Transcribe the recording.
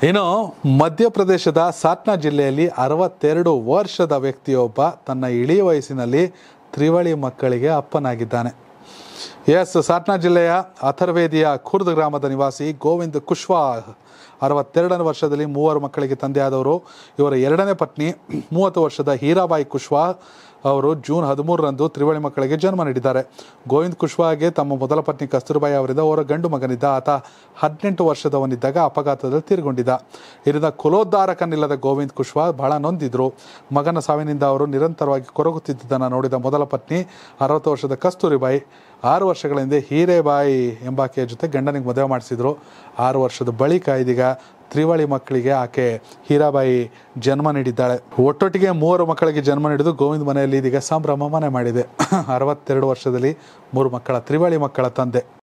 ಇನ್ನು ಮಧ್ಯಪ್ರದೇಶದ ಸಾಟ್ನಾ ಜಿಲ್ಲೆಯಲ್ಲಿ ಅರವತ್ತೆರಡು ವರ್ಷದ ವ್ಯಕ್ತಿಯೊಬ್ಬ ತನ್ನ ಇಳಿ ವಯಸ್ಸಿನಲ್ಲಿ ತ್ರಿವಳಿ ಮಕ್ಕಳಿಗೆ ಅಪ್ಪನಾಗಿದ್ದಾನೆ ಎಸ್ ಸಾಟ್ನಾ ಜಿಲ್ಲೆಯ ಅಥರ್ವೇದಿಯ ಖುರ್ದ್ ಗ್ರಾಮದ ನಿವಾಸಿ ಗೋವಿಂದ್ ಕುಶ್ವಾ ಅರವತ್ತೆರಡನೇ ವರ್ಷದಲ್ಲಿ ಮೂವರು ಮಕ್ಕಳಿಗೆ ತಂದೆಯಾದವರು ಇವರ ಎರಡನೇ ಪತ್ನಿ ಮೂವತ್ತು ವರ್ಷದ ಹೀರಾಬಾಯಿ ಕುಶ್ವಾ ಅವರು ಜೂನ್ ಹದಿಮೂರರಂದು ತ್ರಿವಳಿ ಮಕ್ಕಳಿಗೆ ಜನ್ಮ ನೀಡಿದ್ದಾರೆ ಗೋವಿಂದ್ ಕುಶ್ವಾಗೆ ತಮ್ಮ ಮೊದಲ ಪತ್ನಿ ಕಸ್ತೂರ್ಬಾಯಿ ಅವರಿಂದ ಅವರ ಗಂಡು ಮಗನಿದ್ದ ಆತ ಹದಿನೆಂಟು ವರ್ಷದವನಿದ್ದಾಗ ಅಪಘಾತದಲ್ಲಿ ತೀರ್ಗೊಂಡಿದ್ದ ಇದರಿಂದ ಕುಲೋದ್ಧಾರಕನಿಲ್ಲದ ಗೋವಿಂದ್ ಕುಶ್ವಾ ಬಹಳ ನೊಂದಿದ್ರು ಮಗನ ಸಾವಿನಿಂದ ಅವರು ನಿರಂತರವಾಗಿ ಕೊರಗುತ್ತಿದ್ದುದನ್ನು ನೋಡಿದ ಮೊದಲ ಪತ್ನಿ ಅರವತ್ತು ವರ್ಷದ ಕಸ್ತೂರಿಬಾಯಿ ಆರು ವರ್ಷಗಳ ಹಿಂದೆ ಹೀರೇಬಾಯಿ ಎಂಬಾಕೆಯ ಜೊತೆ ಗಂಡನಿಗೆ ಮದುವೆ ಮಾಡಿಸಿದ್ರು ಆರು ವರ್ಷದ ಬಳಿಕ ಇದೀಗ ತ್ರಿವಳಿ ಮಕ್ಕಳಿಗೆ ಆಕೆ ಹೀರಾಬಾಯಿ ಜನ್ಮ ನೀಡಿದ್ದಾಳೆ ಒಟ್ಟೊಟ್ಟಿಗೆ ಮೂವರು ಮಕ್ಕಳಿಗೆ ಜನ್ಮ ನೀಡಿದ್ದು ಗೋವಿಂದ್ ಮನೆಯಲ್ಲಿ ಇದೀಗ ಸಂಭ್ರಮ ಮನೆ ಮಾಡಿದೆ ಅರವತ್ತೆರಡು ವರ್ಷದಲ್ಲಿ ಮೂರು ಮಕ್ಕಳ ತ್ರಿವಳಿ ಮಕ್ಕಳ ತಂದೆ